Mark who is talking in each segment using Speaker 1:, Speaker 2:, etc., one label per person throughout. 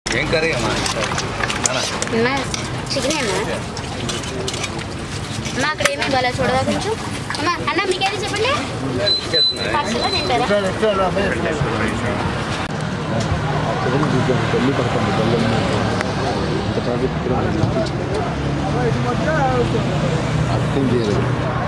Speaker 1: ఏం కర్రీ అమ్మా నానా
Speaker 2: అమ్మా చికెన్ అమ్మా అమ్మా అక్కడ ఏమి ఇవ్వాలా చూడదా కొంచెం అమ్మా అన్న మీకేది చెప్పండి
Speaker 1: చేస్తున్నా
Speaker 2: పార్సల్ తింటారా
Speaker 3: పెళ్లి పడుతుంది బెల్లం ఇంత ట్రాఫిక్ అర్థం చేయలేదు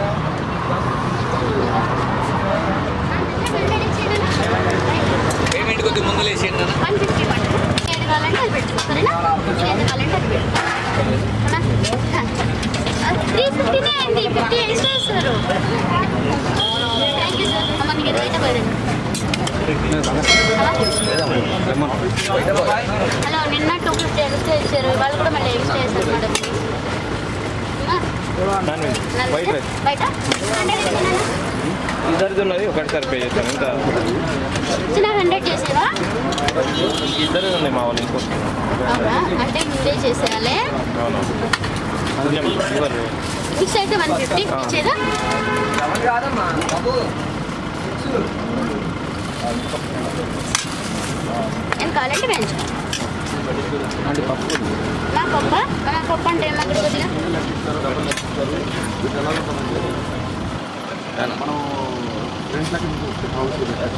Speaker 1: పేమెంట్ కొద్ది ముందు లేచేయండి నాన్న
Speaker 2: వన్ ఫిఫ్టీ వన్ ఏది కావాలంటే అది పెట్టు సరేనా ఏది కావాలంటే అది పెట్టు త్రీ ఫిఫ్టీనే అయింది ఫిఫ్టీ ఎక్స్ట్రా ఇస్తారు థ్యాంక్ యూ సార్ అమ్మ మీకు ఎదురైతే పోయింది హలో నిన్న టూ ఫిఫ్టీ ఎక్స్ట్రా ఇచ్చారు ఇవాళ కూడా మళ్ళీ ఎక్స్ట్రా ఇస్తారు madam
Speaker 4: non veg white rice
Speaker 2: బయట హండ్రెడ్
Speaker 4: ఇద్దరిది ఉన్నది ఒకటిసారి పే చేస్తాను ఇంకా
Speaker 2: చిన్న హండ్రెడ్ చేసేవా
Speaker 4: ఇద్దరిది ఉన్నాయి మా వాళ్ళు ఇంకో
Speaker 2: అవునా అంటే ముందే చేసేయాలి
Speaker 4: అవును కొంచెం ఇవ్వరు
Speaker 2: ఫిక్స్ అయితే వన్ ఫిఫ్టీ ఇచ్చేదా నేను కావాలంటే పెంచు
Speaker 3: అంటే పప్పు
Speaker 2: నా పప్ప నా పప్పు అంటే ఏమో అక్కడ కొద్దిగా
Speaker 3: మనం రెంట్లకి హౌస్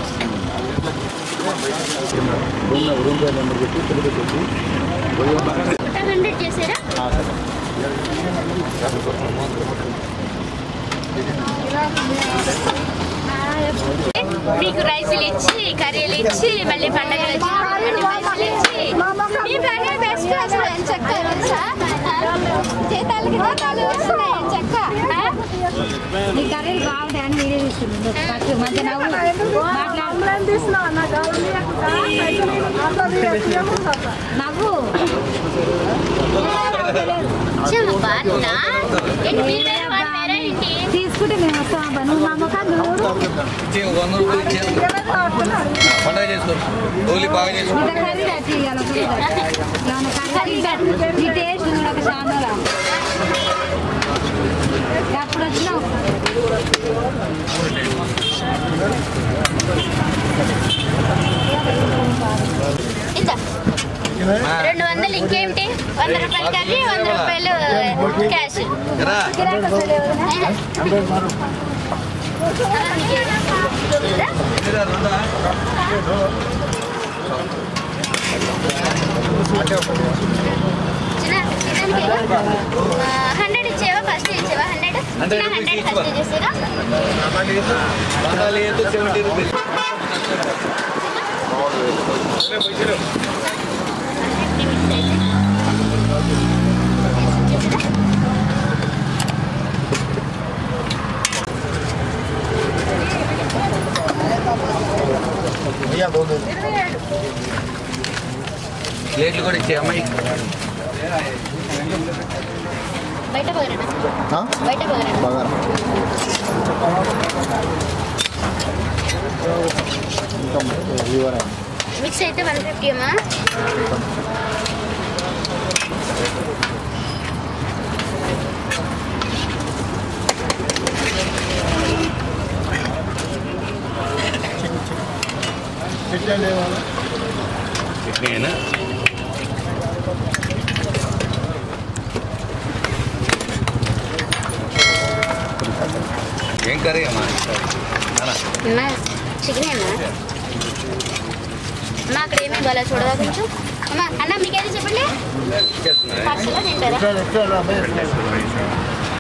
Speaker 3: రూమ్ రూమ్ పేరు నెంబర్ చెప్పి తెలుగు చెప్పి
Speaker 2: హండ్రెడ్ చేసారా మీకు రైసులు ఇచ్చి కర్రీలు ఇచ్చి మళ్ళీ పండగలు వచ్చి మళ్ళీ పైసలు ఇచ్చి మీ పని బెస్ట్ అసలు ఎంచక్క తెలుసా జీతాలకి జీతాలు వస్తున్నాయి ఎంచక్క ఆ?
Speaker 5: నీ కర్రీలు బాగుంటాయని వీడియో తీసుకుంది ఫస్ట్ మంచి నవ్వు నవ్వు
Speaker 2: చెమ్మ బాగున్నా ఏంటి మీరు వేరే వాళ్ళు వేరే ఏంటి
Speaker 5: తీసుకుంటే మేము వస్తాం అబ్బా నువ్వు మా ముఖాలు చూడు
Speaker 1: ఇచ్చే ఒక వంద రూపాయలు ఇచ్చే పండగ చేసుకో హోలీ బాగా చేసుకో
Speaker 5: ఇంత కర్రీ తెచ్చి ఇవాళ ఒకటి ఏమన్నా కర్రీ నీ టేస్ట్ కూడా ఒక ఛానల్ ఎప్పుడు వచ్చినావు
Speaker 2: ఇచ్చా రెండు వందలు ఇంకేమిటి వంద రూపాయలు కర్రీ వంద రూపాయలు క్యాష్
Speaker 1: రా ఎన్నిరా రెండా
Speaker 2: హండ్రెడ్ ఇచ్చేవా ఫస్ట్ ఇచ్చేవా hundred
Speaker 1: Hundred rupees
Speaker 2: hundred
Speaker 1: each
Speaker 2: first
Speaker 1: one.
Speaker 2: చేసేరా
Speaker 1: బంగాళీ అయితే సెవెంటీ రూపీస్ ప్లేట్లు కూడా ఇచ్చే అమ్మాయి
Speaker 2: బయట పోయినా బయట పోయినా
Speaker 3: బాగా ఇంకా వివరణ
Speaker 2: మిక్స్ అయితే వన్ ఫిఫ్టీ అమ్మా
Speaker 1: చట్నీనా ఏం కర్రీ అమ్మా నానా
Speaker 2: అమ్మా చికెన్ అమ్మా అమ్మా అక్కడ ఏమి ఇవ్వాలా చూడదా కొంచెం అమ్మా అన్న మీకేది చెప్పండి
Speaker 1: చేస్తున్నా
Speaker 2: పార్సల్ తింటారా